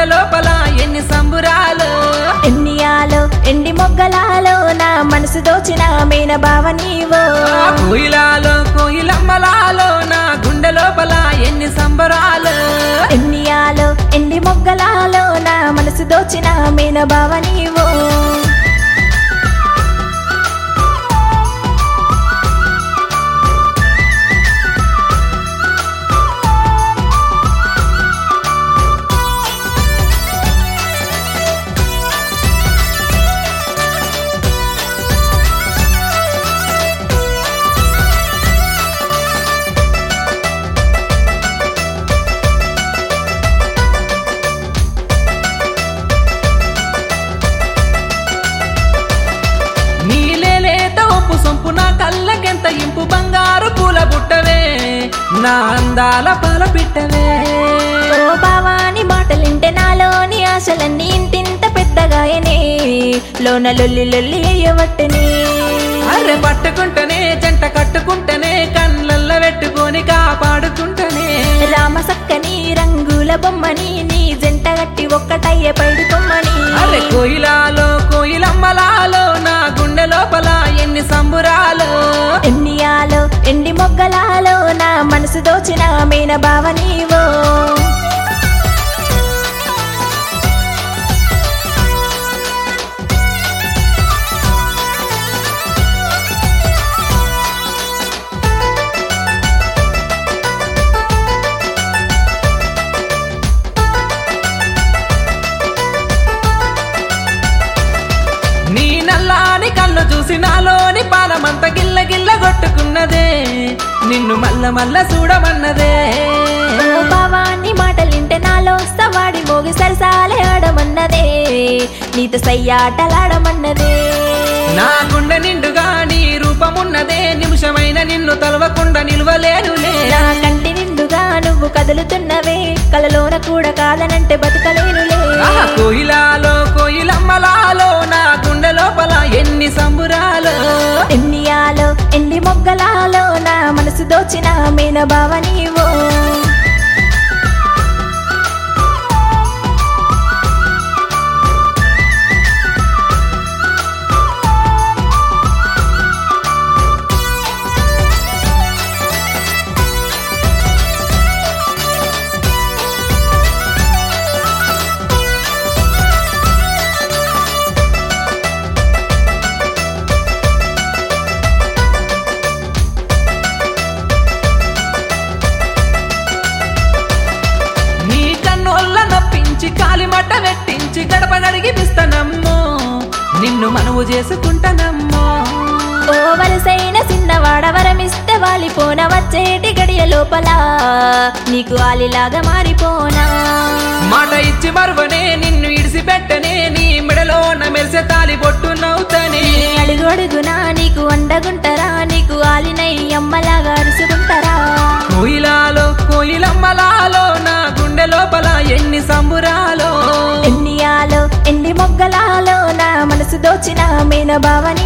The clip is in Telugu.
గుండె లోపల ఎన్ని సంబురాలు ఎన్నియాలో ఎండి మొగ్గలాలో నా మనసు దోచిన మీన భావ నీవో ఆ కోయిలాలో కోయిలమ్మలాలో నా గుండె లోపల ఎన్ని సంబరాలు ఎన్నియాలో ఎండి మొగ్గలాలో నా మనసు దోచిన మీన భావ నీవో నీలేలేత ఒప్పు సొంపు నా కళ్ళకెంత ఇంపు బంగారు పూల బుట్టవే నా అందాల పాల పిట్టవే ఓ బావాని మాటలింటే నాలోని ఆశలన్నీ ఇంతింత పెద్దగాయనే లోన లొల్లి లొల్లి అయ్యవట్టనే అర్రె పట్టుకుంటనే జంట కట్టుకుంటనే కళ్ళల్ల పెట్టుకొని కాపాడుకుంటనే రామ సక్కని రంగుల బొమ్మని నీ జంట గట్టి ఒక్కటయ్యే పైడుకొమ్మని అరే కోయిలాలో కోయిలమ్మలాలో నా గుండె లోపల ఎన్ని సంబురాలు ఎన్నియాలో ఎండి మొగ్గలాలో నా మనసు దోచిన మీన భావ నీవో నీ నల్లాని కళ్ళు చూసి నాలోని పాలమంత గిల్ల గిల్ల కొట్టుకున్నదే నిన్ను మల్ల మల్ల చూడమన్నదే ఓ బావాన్ని మాటలింటే నాలో సవాడి మోగి సరసాలే ఆడమన్నదే నీతో సయ్యాటలాడమన్నదే నా గుండె నిండుగా నీ రూపమున్నదే నిమిషమైన నిన్ను తలవకుండా నిలవలేనులే నా కంటి నిండుగా నువ్వు కదులుతున్నవే కలలోన కూడా కాదనంటే బతుకలేనులే ఆహా, కోయిలాలో కోయిలమ్మలాలో నా గుండె లోపల ఎన్ని సంబురాలు ఎన్నియాలో ఎండి మొగ్గలాలో నా మనసు దోచిన మీన భావ నీవో నీ కన్నోళ్ళ నొప్పించి కాలిమట్ట నెట్టించి గడప నడిగిపిస్తానమ్మో నిన్ను మనవు చేసుకుంటానమ్మో ఓ వలసైన చిన్నవాడ వరమిస్తే వాలిపోన వచ్చేటి గడియ లోపల నీకు ఆలిలాగా మారిపోనా మాట ఇచ్చి మరువనే నిన్ను ఇడిసిపెట్టనే నీ మెడలోన మెరిసే తాలి బొట్టు నవ్వుతనే నీ అడుగు అడుగునా నీకు అండగుంటరా నీకు ఆలినై అమ్మలాగా అరుసుకుంటారా కోయిలాలో కోయిలమ్మలాలో నా గుండె లోపల ఎన్ని సంబురాలో ఎన్నియాలో ఎండి మొగ్గలాలో నా మనసు దోచిన మీన భావ